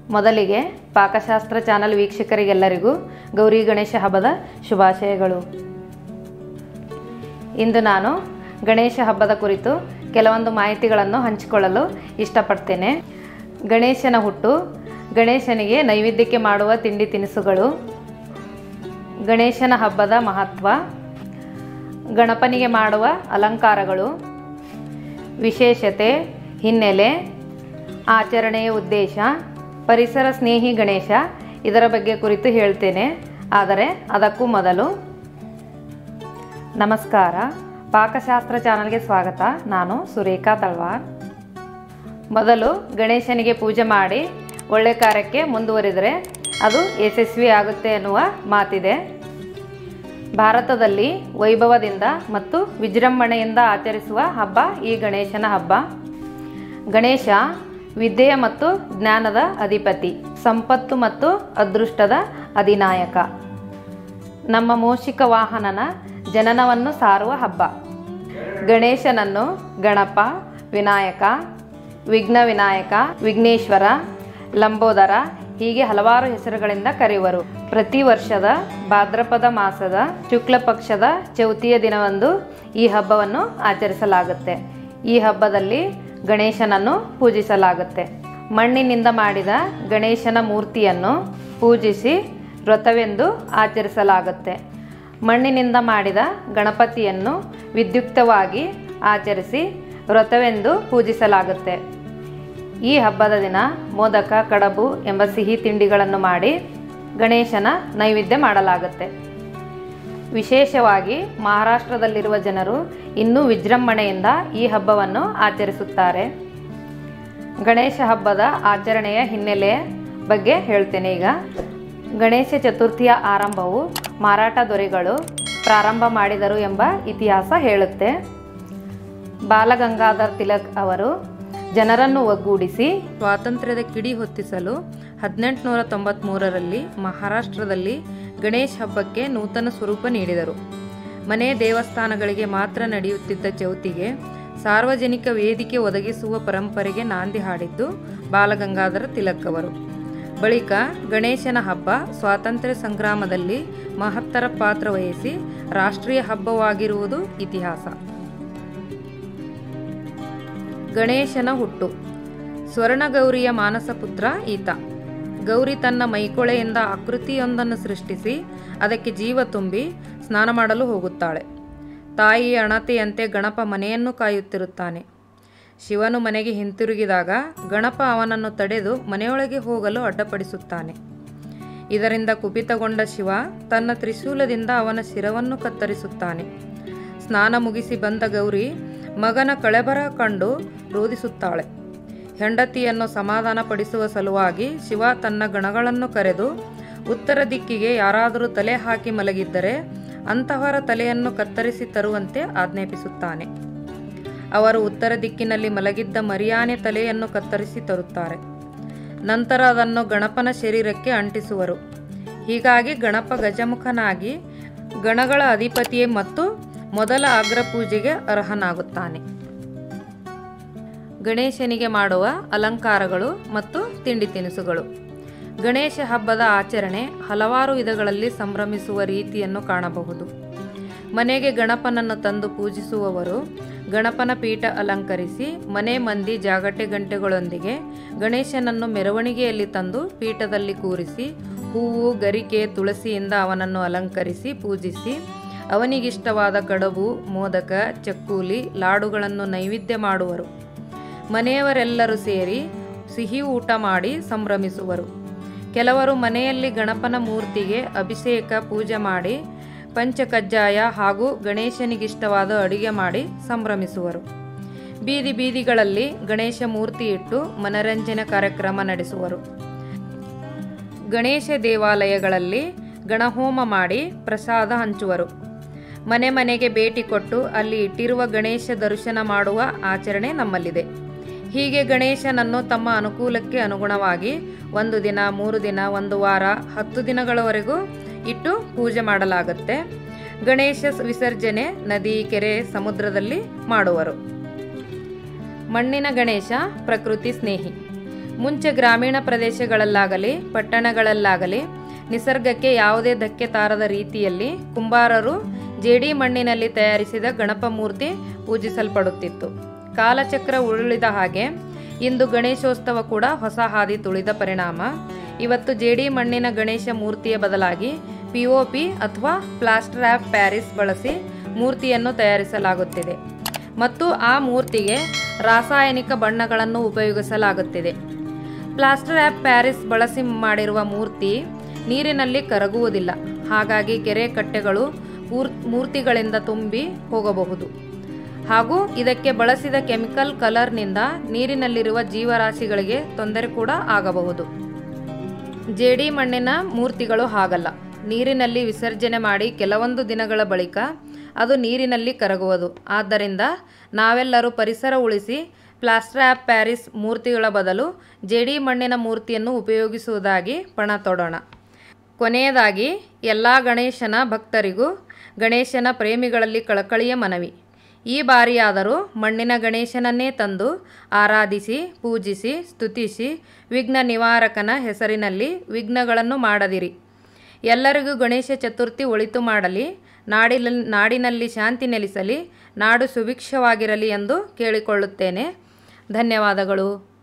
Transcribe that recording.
ಮೊದಲಿಗೆ ಪಾಕಶಾಸ್ತ್ರ ಚಾನಲ್ ವೀಕ್ಷಕರಿಗೆಲ್ಲರಿಗೂ ಗೌರಿ ಗಣೇಶ ಹಬ್ಬದ ಶುಭಾಶಯಗಳು ಇಂದು ನಾನು ಗಣೇಶ ಹಬ್ಬದ ಕುರಿತು ಕೆಲವೊಂದು ಮಾಹಿತಿಗಳನ್ನು ಹಂಚಿಕೊಳ್ಳಲು ಇಷ್ಟಪಡ್ತೇನೆ ಗಣೇಶನ ಹುಟ್ಟು ಗಣೇಶನಿಗೆ ನೈವೇದ್ಯಕ್ಕೆ ಮಾಡುವ ತಿಂಡಿ ತಿನಿಸುಗಳು ಗಣೇಶನ ಹಬ್ಬದ ಮಹತ್ವ ಗಣಪನಿಗೆ ಮಾಡುವ ಅಲಂಕಾರಗಳು ವಿಶೇಷತೆ ಹಿನ್ನೆಲೆ ಆಚರಣೆಯ ಉದ್ದೇಶ ಪರಿಸರ ಸ್ನೇಹಿ ಗಣೇಶ ಇದರ ಬಗ್ಗೆ ಕುರಿತು ಹೇಳ್ತೇನೆ ಆದರೆ ಅದಕ್ಕೂ ಮೊದಲು ನಮಸ್ಕಾರ ಪಾಕಶಾಸ್ತ್ರ ಚಾನಲ್ಗೆ ಸ್ವಾಗತ ನಾನು ಸುರೇಖಾ ತಳ್ವಾರ್ ಮೊದಲು ಗಣೇಶನಿಗೆ ಪೂಜೆ ಮಾಡಿ ಒಳ್ಳೆ ಕಾರ್ಯಕ್ಕೆ ಮುಂದುವರಿದರೆ ಅದು ಯಶಸ್ವಿ ಆಗುತ್ತೆ ಎನ್ನುವ ಮಾತಿದೆ ಭಾರತದಲ್ಲಿ ವೈಭವದಿಂದ ಮತ್ತು ವಿಜೃಂಭಣೆಯಿಂದ ಆಚರಿಸುವ ಹಬ್ಬ ಈ ಗಣೇಶನ ಹಬ್ಬ ಗಣೇಶ ವಿದ್ಯೆಯ ಮತ್ತು ಜ್ಞಾನದ ಅಧಿಪತಿ ಸಂಪತ್ತು ಮತ್ತು ಅದೃಷ್ಟದ ಅಧಿನಾಯಕ ನಮ್ಮ ಮೂಷಿಕ ವಾಹನನ ಜನನವನ್ನು ಸಾರುವ ಹಬ್ಬ ಗಣೇಶನನ್ನು ಗಣಪ ವಿನಾಯಕ ವಿಘ್ನ ವಿನಾಯಕ ವಿಘ್ನೇಶ್ವರ ಲಂಬೋದರ ಹೀಗೆ ಹಲವಾರು ಹೆಸರುಗಳಿಂದ ಕರೆಯುವರು ಪ್ರತಿ ವರ್ಷದ ಭಾದ್ರಪದ ಮಾಸದ ಶುಕ್ಲ ಪಕ್ಷದ ಚೌತಿಯ ದಿನವಂದು ಈ ಹಬ್ಬವನ್ನು ಆಚರಿಸಲಾಗುತ್ತೆ ಈ ಹಬ್ಬದಲ್ಲಿ ಗಣೇಶನನ್ನು ಪೂಜಿಸಲಾಗುತ್ತೆ ಮಣ್ಣಿನಿಂದ ಮಾಡಿದ ಗಣೇಶನ ಮೂರ್ತಿಯನ್ನು ಪೂಜಿಸಿ ವ್ರತವೆಂದು ಆಚರಿಸಲಾಗುತ್ತೆ ಮಣ್ಣಿನಿಂದ ಮಾಡಿದ ಗಣಪತಿಯನ್ನು ವಿದ್ಯುಕ್ತವಾಗಿ ಆಚರಿಸಿ ವ್ರತವೆಂದು ಪೂಜಿಸಲಾಗುತ್ತೆ ಈ ಹಬ್ಬದ ದಿನ ಮೋದಕ ಕಡಬು ಎಂಬ ಸಿಹಿ ತಿಂಡಿಗಳನ್ನು ಮಾಡಿ ಗಣೇಶನ ನೈವೇದ್ಯ ಮಾಡಲಾಗುತ್ತೆ ವಿಶೇಷವಾಗಿ ಮಹಾರಾಷ್ಟ್ರದಲ್ಲಿರುವ ಜನರು ಇನ್ನೂ ವಿಜೃಂಭಣೆಯಿಂದ ಈ ಹಬ್ಬವನ್ನು ಆಚರಿಸುತ್ತಾರೆ ಗಣೇಶ ಹಬ್ಬದ ಆಚರಣೆಯ ಹಿನ್ನೆಲೆ ಬಗ್ಗೆ ಹೇಳ್ತೇನೆ ಈಗ ಗಣೇಶ ಚತುರ್ಥಿಯ ಆರಂಭವು ಮಾರಾಟ ದೊರೆಗಳು ಪ್ರಾರಂಭ ಮಾಡಿದರು ಎಂಬ ಇತಿಹಾಸ ಹೇಳುತ್ತೆ ಬಾಲಗಂಗಾಧರ್ ತಿಲಕ್ ಅವರು ಜನರನ್ನು ಒಗ್ಗೂಡಿಸಿ ಸ್ವಾತಂತ್ರ್ಯದ ಕಿಡಿ ಹೊತ್ತಿಸಲು ಹದಿನೆಂಟುನೂರ ತೊಂಬತ್ತ್ಮೂರರಲ್ಲಿ ಮಹಾರಾಷ್ಟ್ರದಲ್ಲಿ ಗಣೇಶ್ ಹಬ್ಬಕ್ಕೆ ನೂತನ ಸ್ವರೂಪ ನೀಡಿದರು ಮನೆ ದೇವಸ್ಥಾನಗಳಿಗೆ ಮಾತ್ರ ನಡೆಯುತ್ತಿದ್ದ ಚೌತಿಗೆ ಸಾರ್ವಜನಿಕ ವೇದಿಕೆ ಒದಗಿಸುವ ಪರಂಪರೆಗೆ ನಾಂದಿ ಹಾಡಿದ್ದು ಬಾಲಗಂಗಾಧರ ತಿಲಕ್ ಅವರು ಬಳಿಕ ಗಣೇಶನ ಹಬ್ಬ ಸ್ವಾತಂತ್ರ್ಯ ಸಂಗ್ರಾಮದಲ್ಲಿ ಮಹತ್ತರ ಪಾತ್ರ ವಹಿಸಿ ರಾಷ್ಟ್ರೀಯ ಹಬ್ಬವಾಗಿರುವುದು ಇತಿಹಾಸ ಗಣೇಶನ ಹುಟ್ಟು ಸ್ವರ್ಣಗೌರಿಯ ಮಾನಸ ಪುತ್ರ ಈತ ಗೌರಿ ತನ್ನ ಮೈಕೊಳೆಯಿಂದ ಆಕೃತಿಯೊಂದನ್ನು ಸೃಷ್ಟಿಸಿ ಅದಕ್ಕೆ ಜೀವ ತುಂಬಿ ಸ್ನಾನ ಮಾಡಲು ಹೋಗುತ್ತಾಳೆ ತಾಯಿಯ ಅಣತೆಯಂತೆ ಗಣಪ ಮನೆಯನ್ನು ಕಾಯುತ್ತಿರುತ್ತಾನೆ ಶಿವನು ಮನೆಗೆ ಹಿಂತಿರುಗಿದಾಗ ಗಣಪ ಅವನನ್ನು ತಡೆದು ಮನೆಯೊಳಗೆ ಹೋಗಲು ಅಡ್ಡಪಡಿಸುತ್ತಾನೆ ಇದರಿಂದ ಕುಪಿತಗೊಂಡ ಶಿವ ತನ್ನ ತ್ರಿಶೂಲದಿಂದ ಅವನ ಶಿರವನ್ನು ಕತ್ತರಿಸುತ್ತಾನೆ ಸ್ನಾನ ಮುಗಿಸಿ ಬಂದ ಗೌರಿ ಮಗನ ಕಳೆಬರ ಕಂಡು ರೋಧಿಸುತ್ತಾಳೆ ಹೆಂಡತಿಯನ್ನು ಸಮಾಧಾನಪಡಿಸುವ ಸಲುವಾಗಿ ಶಿವ ತನ್ನ ಗಣಗಳನ್ನು ಕರೆದು ಉತ್ತರ ದಿಕ್ಕಿಗೆ ಯಾರಾದರೂ ತಲೆ ಹಾಕಿ ಮಲಗಿದ್ದರೆ ಅಂತಹವರ ತಲೆಯನ್ನು ಕತ್ತರಿಸಿ ತರುವಂತೆ ಆಜ್ಞಾಪಿಸುತ್ತಾನೆ ಅವರು ಉತ್ತರ ದಿಕ್ಕಿನಲ್ಲಿ ಮಲಗಿದ್ದ ಮರಿಯಾನೆ ತಲೆಯನ್ನು ಕತ್ತರಿಸಿ ತರುತ್ತಾರೆ ನಂತರ ಅದನ್ನು ಗಣಪನ ಶರೀರಕ್ಕೆ ಅಂಟಿಸುವರು ಹೀಗಾಗಿ ಗಣಪ ಗಜಮುಖನಾಗಿ ಗಣಗಳ ಅಧಿಪತಿಯೇ ಮತ್ತು ಮೊದಲ ಅಗ್ರ ಪೂಜೆಗೆ ಅರ್ಹನಾಗುತ್ತಾನೆ ಗಣೇಶನಿಗೆ ಮಾಡುವ ಅಲಂಕಾರಗಳು ಮತ್ತು ತಿಂಡಿ ತಿನಿಸುಗಳು ಗಣೇಶ ಹಬ್ಬದ ಆಚರಣೆ ಹಲವಾರು ವಿಧಗಳಲ್ಲಿ ಸಂಭ್ರಮಿಸುವ ರೀತಿಯನ್ನು ಕಾಣಬಹುದು ಮನೆಗೆ ಗಣಪನನ್ನು ತಂದು ಪೂಜಿಸುವವರು ಗಣಪನ ಪೀಠ ಅಲಂಕರಿಸಿ ಮನೆ ಮಂದಿ ಜಾಗಟೆ ಗಂಟೆಗಳೊಂದಿಗೆ ಗಣೇಶನನ್ನು ಮೆರವಣಿಗೆಯಲ್ಲಿ ತಂದು ಪೀಠದಲ್ಲಿ ಕೂರಿಸಿ ಹೂವು ಗರಿಕೆ ತುಳಸಿಯಿಂದ ಅವನನ್ನು ಅಲಂಕರಿಸಿ ಪೂಜಿಸಿ ಅವನಿಗಿಷ್ಟವಾದ ಕಡಬು ಮೋದಕ ಚಕ್ಕೂಲಿ ಲಾಡುಗಳನ್ನು ನೈವೇದ್ಯ ಮಾಡುವರು ಮನೆಯವರೆಲ್ಲರೂ ಸೇರಿ ಸಿಹಿ ಊಟ ಮಾಡಿ ಸಂಭ್ರಮಿಸುವರು ಕೆಲವರು ಮನೆಯಲ್ಲಿ ಗಣಪನ ಮೂರ್ತಿಗೆ ಅಭಿಷೇಕ ಪೂಜೆ ಮಾಡಿ ಪಂಚಕಜ್ಜಾಯ ಹಾಗೂ ಗಣೇಶನಿಗಿಷ್ಟವಾದ ಅಡುಗೆ ಮಾಡಿ ಸಂಭ್ರಮಿಸುವರು ಬೀದಿ ಬೀದಿಗಳಲ್ಲಿ ಗಣೇಶ ಮೂರ್ತಿ ಇಟ್ಟು ಮನರಂಜನೆ ಕಾರ್ಯಕ್ರಮ ನಡೆಸುವರು ಗಣೇಶ ದೇವಾಲಯಗಳಲ್ಲಿ ಗಣಹೋಮ ಮಾಡಿ ಪ್ರಸಾದ ಹಂಚುವರು ಮನೆ ಮನೆಗೆ ಭೇಟಿ ಕೊಟ್ಟು ಅಲ್ಲಿ ಇಟ್ಟಿರುವ ಗಣೇಶ ದರ್ಶನ ಮಾಡುವ ಆಚರಣೆ ನಮ್ಮಲ್ಲಿದೆ ಹೀಗೆ ಗಣೇಶನನ್ನು ತಮ್ಮ ಅನುಕೂಲಕ್ಕೆ ಅನುಗುಣವಾಗಿ ಒಂದು ದಿನ ಮೂರು ದಿನ ಒಂದು ವಾರ ಹತ್ತು ದಿನಗಳವರೆಗೂ ಇಟ್ಟು ಪೂಜೆ ಮಾಡಲಾಗುತ್ತೆ ಗಣೇಶ ವಿಸರ್ಜನೆ ನದಿ ಕೆರೆ ಸಮುದ್ರದಲ್ಲಿ ಮಾಡುವರು ಮಣ್ಣಿನ ಗಣೇಶ ಪ್ರಕೃತಿ ಸ್ನೇಹಿ ಮುಂಚೆ ಗ್ರಾಮೀಣ ಪ್ರದೇಶಗಳಲ್ಲಾಗಲಿ ಪಟ್ಟಣಗಳಲ್ಲಾಗಲಿ ನಿಸರ್ಗಕ್ಕೆ ಯಾವುದೇ ಧಕ್ಕೆ ತಾರದ ರೀತಿಯಲ್ಲಿ ಕುಂಬಾರರು ಜೇಡಿ ಮಣ್ಣಿನಲ್ಲಿ ತಯಾರಿಸಿದ ಗಣಪ ಮೂರ್ತಿ ಪೂಜಿಸಲ್ಪಡುತ್ತಿತ್ತು ಕಾಲಚಕ್ರ ಉರುಳಿದ ಹಾಗೆ ಇಂದು ಗಣೇಶೋತ್ಸವ ಕೂಡ ಹೊಸ ಹಾದಿ ತುಳಿದ ಪರಿಣಾಮ ಇವತ್ತು ಜೇಡಿ ಮಣ್ಣಿನ ಗಣೇಶ ಮೂರ್ತಿಯ ಬದಲಾಗಿ ಪಿಒಪಿ ಅಥವಾ ಪ್ಲಾಸ್ಟರ್ ಆಫ್ ಪ್ಯಾರಿಸ್ ಬಳಸಿ ಮೂರ್ತಿಯನ್ನು ತಯಾರಿಸಲಾಗುತ್ತಿದೆ ಮತ್ತು ಆ ಮೂರ್ತಿಗೆ ರಾಸಾಯನಿಕ ಬಣ್ಣಗಳನ್ನು ಉಪಯೋಗಿಸಲಾಗುತ್ತಿದೆ ಪ್ಲಾಸ್ಟರ್ ಆಫ್ ಪ್ಯಾರಿಸ್ ಬಳಸಿ ಮಾಡಿರುವ ಮೂರ್ತಿ ನೀರಿನಲ್ಲಿ ಕರಗುವುದಿಲ್ಲ ಹಾಗಾಗಿ ಕೆರೆ ಕಟ್ಟೆಗಳು ಪೂರ್ ಮೂರ್ತಿಗಳಿಂದ ತುಂಬಿ ಹೋಗಬಹುದು ಹಾಗೂ ಇದಕ್ಕೆ ಬಳಸಿದ ಕೆಮಿಕಲ್ ಕಲರ್ನಿಂದ ನೀರಿನಲ್ಲಿರುವ ಜೀವರಾಶಿಗಳಿಗೆ ತೊಂದರೆ ಕೂಡ ಆಗಬಹುದು ಜೇಡಿ ಮಣ್ಣಿನ ಮೂರ್ತಿಗಳು ಹಾಗಲ್ಲ ನೀರಿನಲ್ಲಿ ವಿಸರ್ಜನೆ ಮಾಡಿ ಕೆಲವೊಂದು ದಿನಗಳ ಬಳಿಕ ಅದು ನೀರಿನಲ್ಲಿ ಕರಗುವುದು ಆದ್ದರಿಂದ ನಾವೆಲ್ಲರೂ ಪರಿಸರ ಉಳಿಸಿ ಪ್ಲಾಸ್ಟರ್ ಆಫ್ ಪ್ಯಾರಿಸ್ ಮೂರ್ತಿಗಳ ಬದಲು ಜೇಡಿ ಮಣ್ಣಿನ ಮೂರ್ತಿಯನ್ನು ಉಪಯೋಗಿಸುವುದಾಗಿ ಪಣ ತೊಡೋಣ ಕೊನೆಯದಾಗಿ ಎಲ್ಲ ಗಣೇಶನ ಭಕ್ತರಿಗೂ ಗಣೇಶನ ಪ್ರೇಮಿಗಳಲ್ಲಿ ಕಳಕಳಿಯ ಮನವಿ ಈ ಬಾರಿಯಾದರೂ ಮಣ್ಣಿನ ಗಣೇಶನನ್ನೇ ತಂದು ಆರಾಧಿಸಿ ಪೂಜಿಸಿ ಸ್ತುತಿಸಿ ವಿಘ್ನ ನಿವಾರಕನ ಹೆಸರಿನಲ್ಲಿ ವಿಘ್ನಗಳನ್ನು ಮಾಡದಿರಿ ಎಲ್ಲರಿಗೂ ಗಣೇಶ ಚತುರ್ಥಿ ಒಳಿತು ಮಾಡಲಿ ನಾಡಿನ ನಾಡಿನಲ್ಲಿ ಶಾಂತಿ ನೆಲೆಸಲಿ ನಾಡು ಸುಭಿಕ್ಷವಾಗಿರಲಿ ಎಂದು ಕೇಳಿಕೊಳ್ಳುತ್ತೇನೆ ಧನ್ಯವಾದಗಳು